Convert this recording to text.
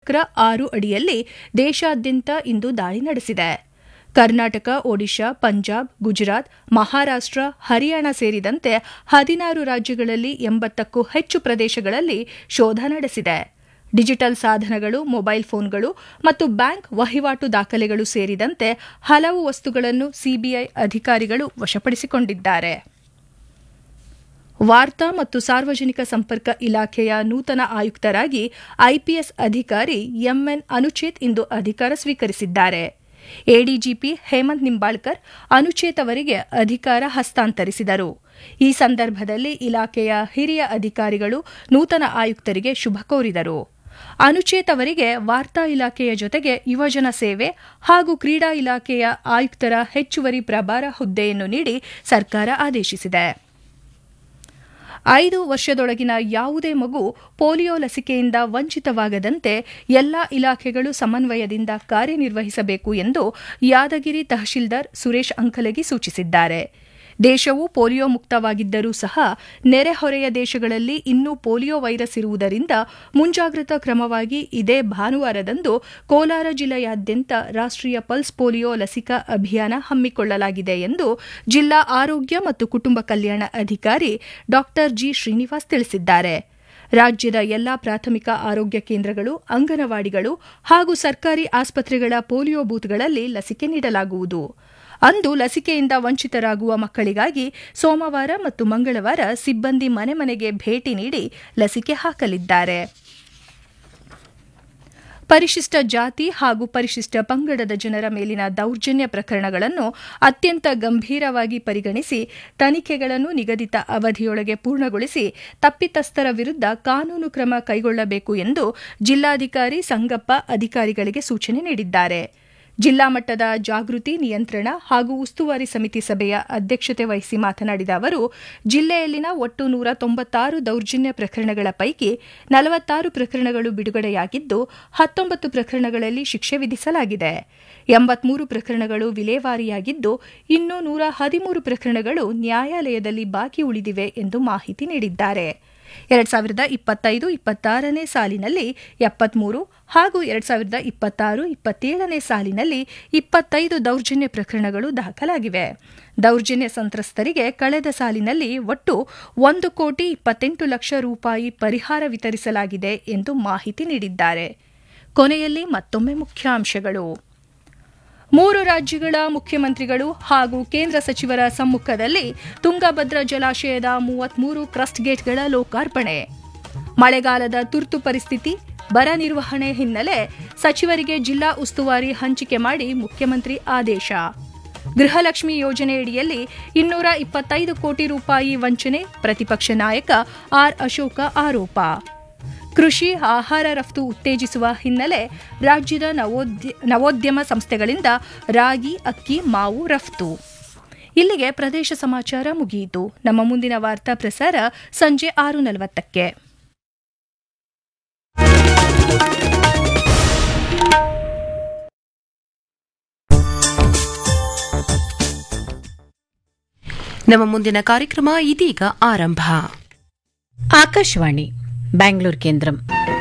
ಚಕ್ರ ಆರು ಅಡಿಯಲ್ಲಿ ದೇಶಾದ್ಯಂತ ಇಂದು ದಾಳಿ ನಡೆಸಿದೆ ಕರ್ನಾಟಕ ಒಡಿಶಾ ಪಂಜಾಬ್ ಗುಜರಾತ್ ಮಹಾರಾಷ್ಟ್ರ ಹರಿಯಾಣ ಸೇರಿದಂತೆ ಹದಿನಾರು ರಾಜ್ಯಗಳಲ್ಲಿ ಎಂಬತ್ತಕ್ಕೂ ಹೆಚ್ಚು ಪ್ರದೇಶಗಳಲ್ಲಿ ಶೋಧ ನಡೆಸಿದೆ ಡಿಜಿಟಲ್ ಸಾಧನಗಳು ಮೊಬೈಲ್ ಫೋನ್ಗಳು ಮತ್ತು ಬ್ಯಾಂಕ್ ವಹಿವಾಟು ದಾಖಲೆಗಳು ಸೇರಿದಂತೆ ಹಲವು ವಸ್ತುಗಳನ್ನು ಸಿಬಿಐ ಅಧಿಕಾರಿಗಳು ವಶಪಡಿಸಿಕೊಂಡಿದ್ದಾರೆ ವಾರ್ತಾ ಮತ್ತು ಸಾರ್ವಜನಿಕ ಸಂಪರ್ಕ ಇಲಾಖೆಯ ನೂತನ ಆಯುಕ್ತರಾಗಿ ಐಪಿಎಸ್ ಅಧಿಕಾರಿ ಎಂಎನ್ ಅನುಚೇತ್ ಇಂದು ಅಧಿಕಾರ ಸ್ವೀಕರಿಸಿದ್ದಾರೆ ಎಡಿಜಿಪಿ ಹೇಮಂತ್ ನಿಂಬಾಳ್ಕರ್ ಅನುಚೇತ್ ಅವರಿಗೆ ಅಧಿಕಾರ ಹಸ್ತಾಂತರಿಸಿದರು ಈ ಸಂದರ್ಭದಲ್ಲಿ ಇಲಾಖೆಯ ಹಿರಿಯ ಅಧಿಕಾರಿಗಳು ನೂತನ ಆಯುಕ್ತರಿಗೆ ಶುಭ ಕೋರಿದರು ಅನುಚೇತ್ ಅವರಿಗೆ ವಾರ್ತಾ ಇಲಾಖೆಯ ಜೊತೆಗೆ ಯುವಜನ ಸೇವೆ ಹಾಗೂ ಕ್ರೀಡಾ ಇಲಾಖೆಯ ಆಯುಕ್ತರ ಹೆಚ್ಚುವರಿ ಪ್ರಭಾರ ಹುದ್ದೆಯನ್ನು ನೀಡಿ ಸರ್ಕಾರ ಆದೇಶಿಸಿದೆ ಐದು ವರ್ಷದೊಳಗಿನ ಯಾವುದೇ ಮಗು ಪೋಲಿಯೋ ಲಸಿಕೆಯಿಂದ ವಂಚಿತವಾಗದಂತೆ ಎಲ್ಲಾ ಇಲಾಖೆಗಳು ಸಮನ್ವಯದಿಂದ ಕಾರ್ಯನಿರ್ವಹಿಸಬೇಕು ಎಂದು ಯಾದಗಿರಿ ತಹಶೀಲ್ದಾರ್ ಸುರೇಶ್ ಅಂಕಲಗಿ ಸೂಚಿಸಿದ್ದಾರೆ ದೇಶವು ಪೋಲಿಯೋ ಮುಕ್ತವಾಗಿದ್ದರೂ ಸಹ ನೆರೆಹೊರೆಯ ದೇಶಗಳಲ್ಲಿ ಇನ್ನೂ ಪೋಲಿಯೋ ವೈರಸ್ ಇರುವುದರಿಂದ ಮುಂಜಾಗ್ರತಾ ಕ್ರಮವಾಗಿ ಇದೇ ಭಾನುವಾರದಂದು ಕೋಲಾರ ಜಿಲ್ಲೆಯಾದ್ಯಂತ ರಾಷ್ಟೀಯ ಪಲ್ಸ್ ಪೋಲಿಯೋ ಲಸಿಕಾ ಅಭಿಯಾನ ಹಮ್ಮಿಕೊಳ್ಳಲಾಗಿದೆ ಎಂದು ಜಿಲ್ಲಾ ಆರೋಗ್ಯ ಮತ್ತು ಕುಟುಂಬ ಕಲ್ಯಾಣ ಅಧಿಕಾರಿ ಡಾ ಜಿ ಶ್ರೀನಿವಾಸ್ ತಿಳಿಸಿದ್ದಾರೆ ರಾಜ್ಯದ ಎಲ್ಲಾ ಪ್ರಾಥಮಿಕ ಆರೋಗ್ಯ ಕೇಂದ್ರಗಳು ಅಂಗನವಾಡಿಗಳು ಹಾಗೂ ಸರ್ಕಾರಿ ಆಸ್ಪತ್ರೆಗಳ ಪೋಲಿಯೋ ಬೂತ್ಗಳಲ್ಲಿ ಲಸಿಕೆ ನೀಡಲಾಗುವುದು ಅಂದು ಲಸಿಕೆಯಿಂದ ವಂಚಿತರಾಗುವ ಮಕ್ಕಳಿಗಾಗಿ ಸೋಮವಾರ ಮತ್ತು ಮಂಗಳವಾರ ಸಿಬ್ಬಂದಿ ಮನೆ ಮನೆಗೆ ಭೇಟಿ ನೀಡಿ ಲಸಿಕೆ ಹಾಕಲಿದ್ದಾರೆ ಪರಿಶಿಷ್ಟ ಜಾತಿ ಹಾಗೂ ಪರಿಶಿಷ್ಟ ಪಂಗಡದ ಜನರ ಮೇಲಿನ ದೌರ್ಜನ್ಯ ಪ್ರಕರಣಗಳನ್ನು ಅತ್ಯಂತ ಗಂಭೀರವಾಗಿ ಪರಿಗಣಿಸಿ ತನಿಖೆಗಳನ್ನು ನಿಗದಿತ ಅವಧಿಯೊಳಗೆ ಪೂರ್ಣಗೊಳಿಸಿ ತಪ್ಪಿತಸ್ಥರ ವಿರುದ್ಧ ಕಾನೂನು ಕ್ರಮ ಕೈಗೊಳ್ಳಬೇಕು ಎಂದು ಜಿಲ್ಲಾಧಿಕಾರಿ ಸಂಗಪ್ಪ ಅಧಿಕಾರಿಗಳಿಗೆ ಸೂಚನೆ ನೀಡಿದ್ದಾರೆ ಜಿಲ್ಲಾ ಮಟ್ಟದ ಜಾಗೃತಿ ನಿಯಂತ್ರಣ ಹಾಗೂ ಉಸ್ತುವಾರಿ ಸಮಿತಿ ಸಭೆಯ ಅಧ್ಯಕ್ಷತೆ ವಹಿಸಿ ಮಾತನಾಡಿದ ಅವರು ಜಿಲ್ಲೆಯಲ್ಲಿನ ಒಟ್ಟು ನೂರ ತೊಂಬತ್ತಾರು ದೌರ್ಜನ್ಯ ಪ್ರಕರಣಗಳ ಪೈಕಿ ನಲವತ್ತಾರು ಪ್ರಕರಣಗಳು ಬಿಡುಗಡೆಯಾಗಿದ್ದು ಹತ್ತೊಂಬತ್ತು ಪ್ರಕರಣಗಳಲ್ಲಿ ಶಿಕ್ಷೆ ವಿಧಿಸಲಾಗಿದೆ ಎಂಬತ್ಮೂರು ಪ್ರಕರಣಗಳು ವಿಲೇವಾರಿಯಾಗಿದ್ದು ಇನ್ನೂ ನೂರ ಹದಿಮೂರು ಪ್ರಕರಣಗಳು ನ್ಯಾಯಾಲಯದಲ್ಲಿ ಬಾಕಿ ಉಳಿದಿವೆ ಎಂದು ಮಾಹಿತಿ ನೀಡಿದ್ದಾರೆ ಎರಡ್ ಸಾವಿರದ ಇಪ್ಪತ್ತೈದು ಇಪ್ಪತ್ತಾರನೇ ಸಾಲಿನಲ್ಲಿ ಎಪ್ಪತ್ಮೂರು ಹಾಗೂ ಎರಡ್ ಸಾವಿರದ ಇಪ್ಪತ್ತಾರು ಇಪ್ಪತ್ತೇಳನೇ ಸಾಲಿನಲ್ಲಿ ಇಪ್ಪತ್ತೈದು ದೌರ್ಜನ್ಯ ಪ್ರಕರಣಗಳು ದಾಖಲಾಗಿವೆ ದೌರ್ಜನ್ಯ ಸಂತ್ರಸ್ತರಿಗೆ ಕಳೆದ ಸಾಲಿನಲ್ಲಿ ಒಟ್ಟು ಒಂದು ಕೋಟಿ ಇಪ್ಪತ್ತೆಂಟು ಲಕ್ಷ ರೂಪಾಯಿ ಪರಿಹಾರ ವಿತರಿಸಲಾಗಿದೆ ಎಂದು ಮಾಹಿತಿ ನೀಡಿದ್ದಾರೆ ಕೊನೆಯಲ್ಲಿ ಮತ್ತೊಮ್ಮೆ ಮುಖ್ಯಾಂಶಗಳು ಮೂರು ರಾಜ್ಯಗಳ ಮುಖ್ಯಮಂತ್ರಿಗಳು ಹಾಗೂ ಕೇಂದ್ರ ಸಚಿವರ ಸಮ್ಮುಖದಲ್ಲಿ ತುಂಗಭದ್ರಾ ಜಲಾಶಯದ ಮೂವತ್ಮೂರು ಕ್ರಸ್ಟ್ ಗೇಟ್ಗಳ ಲೋಕಾರ್ಪಣೆ ಮಳೆಗಾಲದ ತುರ್ತು ಪರಿಸ್ಥಿತಿ ಬರ ನಿರ್ವಹಣೆ ಹಿನ್ನೆಲೆ ಸಚಿವರಿಗೆ ಜಿಲ್ಲಾ ಉಸ್ತುವಾರಿ ಹಂಚಿಕೆ ಮಾಡಿ ಮುಖ್ಯಮಂತ್ರಿ ಆದೇಶ ಗೃಹಲಕ್ಷ್ಮಿ ಯೋಜನೆಯಡಿಯಲ್ಲಿ ಇನ್ನೂರ ಇಪ್ಪತ್ತೈದು ಕೋಟಿ ರೂಪಾಯಿ ವಂಚನೆ ಪ್ರತಿಪಕ್ಷ ನಾಯಕ ಆರ್ ಅಶೋಕ ಆರೋಪ ಕೃಷಿ ಆಹಾರ ರಫ್ತು ಉತ್ತೇಜಿಸುವ ಹಿನ್ನೆಲೆ ರಾಜ್ಯದ ನವೋದ್ಯಮ ಸಂಸ್ಥೆಗಳಿಂದ ರಾಗಿ ಅಕ್ಕಿ ಮಾವು ರಫ್ತು ಇಲ್ಲಿಗೆ ಪ್ರದೇಶ ಸಮಾಚಾರ ಮುಗಿಯಿತು ನಮ್ಮ ಮುಂದಿನ ವಾರ್ತಾ ಪ್ರಸಾರ ಸಂಜೆ ಆರು ನಲವತ್ತಕ್ಕೆ ನಮ್ಮ ಮುಂದಿನ ಕಾರ್ಯಕ್ರಮ ಇದೀಗ ಆರಂಭ ఆకాశవాణి బెంగళూరు కేంద్రం